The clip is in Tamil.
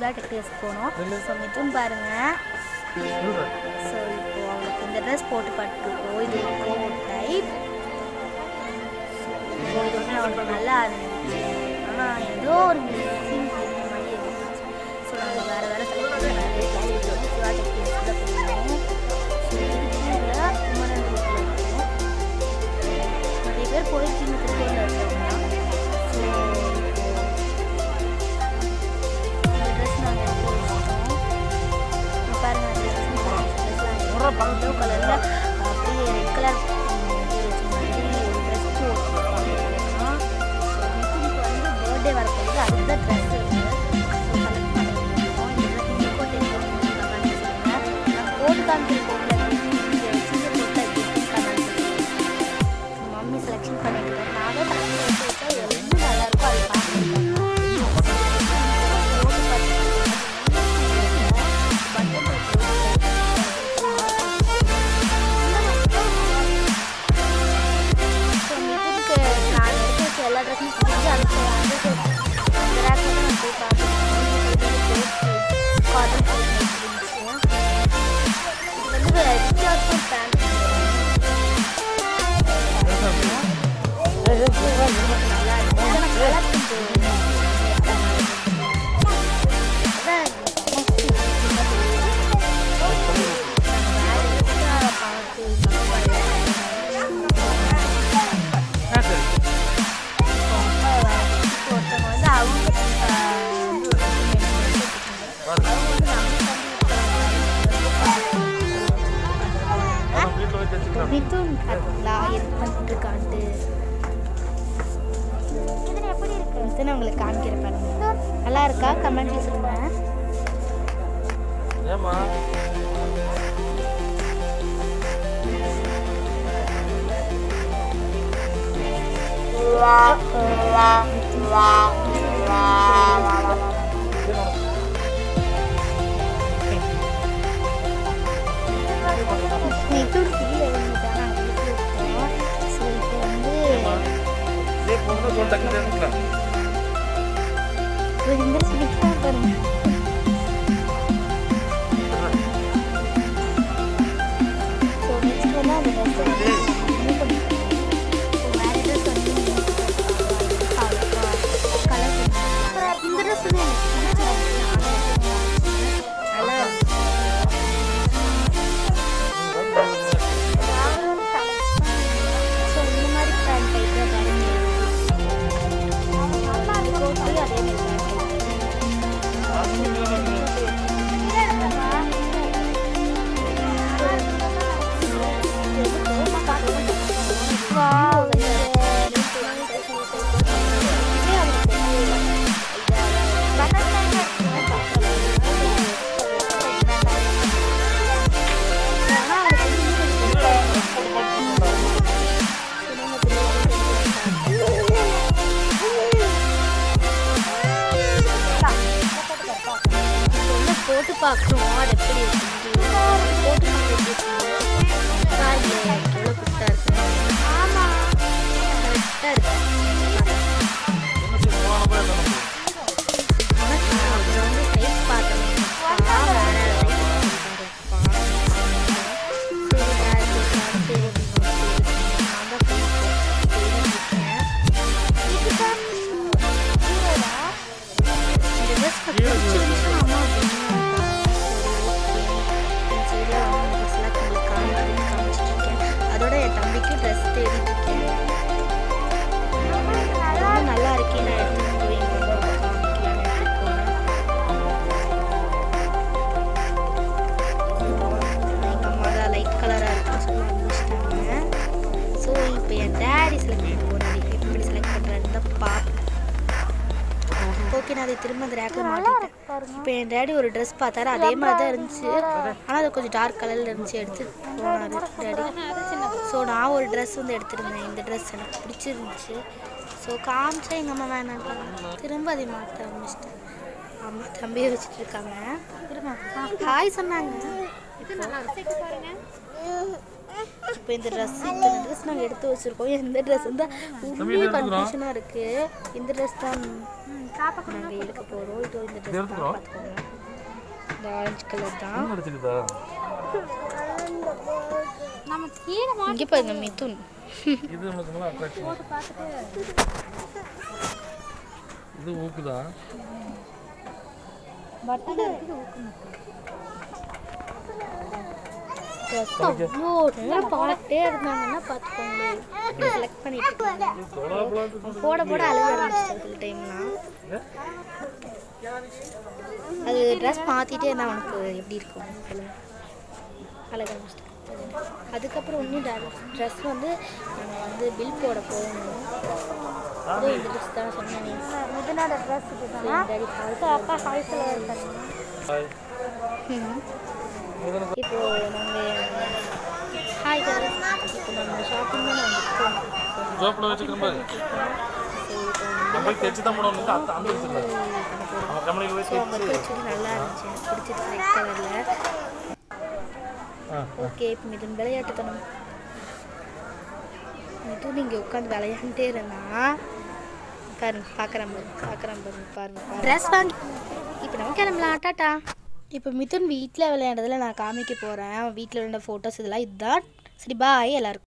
சிவா டெக்டைல்ஸ் போனோம் ஸோ மிதுன் பாருங்க ஸோ இப்போ அவளுக்கு இந்த ட்ரெஸ் போட்டு பட்டுருக்கோம் இது கோட் டைப் ஸோ இது வந்து அவளுக்கு நல்லா இருந்துச்சு ஆனால் ஏதோ ஒரு மிஸ்ஸிங் மாதிரி இருந்துச்சு ஸோ நாங்கள் வேறு வேறு செலக்ட் பண்ணி வேறு இது வந்து சிவா டெக்டைல்ஸில் போயிருந்தோம் ஸோ இதுல குமரன் ரோட்டில் இருக்கோம் நிறைய பேர் போயிருக்கீங்க திருப்பூரில் இருக்கவங்க ஸோ இந்த ட்ரெஸ் நாங்கள் எடுத்து வச்சிட்டோம் இங்க பாருங்க ப்ளூ கலரில் அப்படியே ரெட் கலர் இது வச்ச மாதிரி ட்ரெஸ் போட்டுருக்காங்க மிதுனுக்கு வந்து பர்த்டே வரப்போகுது அதுக்கு தான் ட்ரெஸ் இருக்குது ஸோ செலக்ட் பண்ணியிருக்கோம் இந்த ட்ரெஸ் உங்களுக்கு தெரியும் சொல்லுங்கள் நான் கோட் காமிக்கிற கோட்டில் சின்ன கோட்டில் எப்படி கமெண்ட் மம்மி செலெக்ஷன் பண்ணிக்கிறேன் நான் தான் தலையில் வச்சு வச்சா எல்லாம் நல்லா இருக்கும் அதை பார்த்துருக்கேன் போட்டு எல்லா ட்ரெஸ்ஸும் பிடிச்சி அந்த அந்த அந்த ரேக்கில் தான் நான் போய் பார்த்தேன் காட்டன் இருந்துச்சு இது வந்து ரிச்சார்ட்டும் பேண்ட் நல்லா இருக்கு ஆனால் கலர் கொஞ்சம் அதான் ஒருத்தவங்க வந்து அவங்க வீட்டில் போய் தைச்சிக்கலாம் மிதுன் பார்த்தீங்களா எது பண்ணிட்டு இருக்கான்ட்டு மிதுன் உங்களுக்கு காமிக்கிறேன் பாருங்க நல்லா இருக்கா கமெண்ட்ல சொல்லுங்க ஏம்மா மிதுன் கீழே விழுந்துட்டான் நாங்கள் வீட்டில் இருக்கோம் ஸோ இப்போ வந்து இதே பொண்ணு சொல்ல டக்குன்னு எடுக்கலாம் ஒரு இந்த சிரிப்பாக பாருங்க ஸோ நெக்ஸ்ட் வந்து அந்த ட்ரெஸ் வந்து remove பண்ணிக்கிறேன். ஸோ வேறு ட்ரெஸ் வந்து கலர் இந்த ட்ரெஸ் வந்து எனக்கு பிடிச்சிருந்துச்சு. நல்லா இருந்துச்சு. ஸோ இந்த மாதிரி பேண்ட் டைப்பில் பாருங்க கோட்லேயும் அதே மாதிரி போட்டு பார்க்குறோம் அது எப்படி இருக்கு போட்டு பார்க்க எவ்வளோ குட்டா இருக்கு ஆமாம் கரெக்டாக இருக்கு என்ன செய்ய போகாம என்ன நம்ம அப்புறம் வந்து சைஸ் பார்த்தேன் அதோட என் தம்பிக்கு ட்ரெஸ் தேடிட்டு இருக்கேன் ரொம்ப நல்லா இருக்கே நான் எடுத்துட்டு போய் எங்க அம்மாவுக்கு காமிக்கலாம்னு எடுத்துட்டு போனேன் எங்கள் அம்மா தான் லைட் கலராக இருக்குன்னு சொல்லி அனுப்பிச்சிட்டாங்க ஸோ இப்போ என் டேடி செலக்ட் பண்ண போகிறாரு எப்படி செலக்ட் பண்ணுறாருன்னு தான் பார்ப்பேன் ஓகே நான் அதை திரும்ப அந்த ரேக்கில் மாட்டிட்டேன் இப்போ என் டேடி ஒரு ட்ரெஸ் பார்த்தாரு அதே மாதிரி தான் இருந்துச்சு ஆனால் அது கொஞ்சம் டார்க் கலரில் இருந்துச்சு எடுத்து போனார் டேடி ஸோ நான் ஒரு ட்ரெஸ் வந்து எடுத்திருந்தேன் இந்த ட்ரெஸ் எனக்கு பிடிச்சிருந்துச்சு ஸோ காமிச்சா எங்கள் அம்மா வேணாம் திரும்ப அதை மாட்ட ஆரம்பிச்சிட்டேன் அம்மா தம்பியை வச்சுட்டு இருக்காங்க ஹாய் சொன்னாங்க இப்போ இப்போ இந்த ட்ரெஸ் இத்தனை ட்ரெஸ் நாங்கள் எடுத்து வச்சுருக்கோம் எந்த ட்ரெஸ் வந்து உண்மையே கன்ஃபியூஷனாக இருக்குது இந்த ட்ரெஸ் தான் நாங்கள் எடுக்க போகிறோம் இது இந்த ட்ரெஸ் தான் எடுத்துக்கிறோம். பார்த்துக்கோங்க இந்த ஆரஞ்சு கலர் தான் என்ன அடிச்சுக்குதா நம்ம கீழே இங்கே பாருங்க மிதுன் இது நமக்கு நல்லா அட்ராக்ஷன் இது ஊக்குதா பட்டன் இருக்குது ஊக்கணும் ட்ரெஸ் அவ்வளோ நேரம் பார்த்துட்டே இருந்தாங்கன்னா பார்த்துக்கோங்களேன் இப்படி செலக்ட் பண்ணிட்டு இருக்காங்க தொடாபலான்னு போட போட அழுக ஆரம்பிச்சிட்டேன் சில டைம்லாம் அது ட்ரெஸ் மாற்றிட்டே இருந்தால் உனக்கு எப்படி இருக்கும் சொல்லுங்க அழக ஆரம்பிச்சிட்டேன் அதுக்கப்புறம் இன்னும் ட்ரெஸ் வந்து நாங்கள் வந்து பில் போட போகணும் அதோ இந்த ட்ரெஸ் தான் சொன்னேன் இதனோட ட்ரெஸ் இதுதான் அப்பா ஹாய்ஸில் இருக்காங்க ஹாய் இப்போ நாங்கள் ஹாய் சார் இப்போ நம்ம ஷாப்பிங் தான் வந்துருக்கோம் ஜோப்பில் வச்சுக்கிற மாதிரி நம்ம போய் தைச்சு தான் போடணும் அந்த அந்த வச்சுருந்தா நம்ம கம்பெனியில் போய் ஸோ அவங்க தைச்சு வச்சது நல்லா இருந்துச்சு எனக்கு பிடிச்சிருச்சு ரெட் கலரில் ஆ ஓகே இப்போ மிதுன் விளையாட்டுத்தனம் மிதுன் இங்கே உட்காந்து விளையாண்டுட்டே இருந்தா பாருங்க பார்க்குறேன் பாருங்க பார்க்குறேன் பாருங்க பாருங்க பாருங்க ட்ரெஸ் வாங்கி இப்போ நம்ம கிளம்பலாம் டாட்டா இப்போ மிதுன் வீட்டில் விளையாண்டதில் நான் காமிக்க போகிறேன் வீட்டில் விளையாண்ட ஃபோட்டோஸ் இதெல்லாம் இதுதான் சரி பாய் எல்லாருக்கும்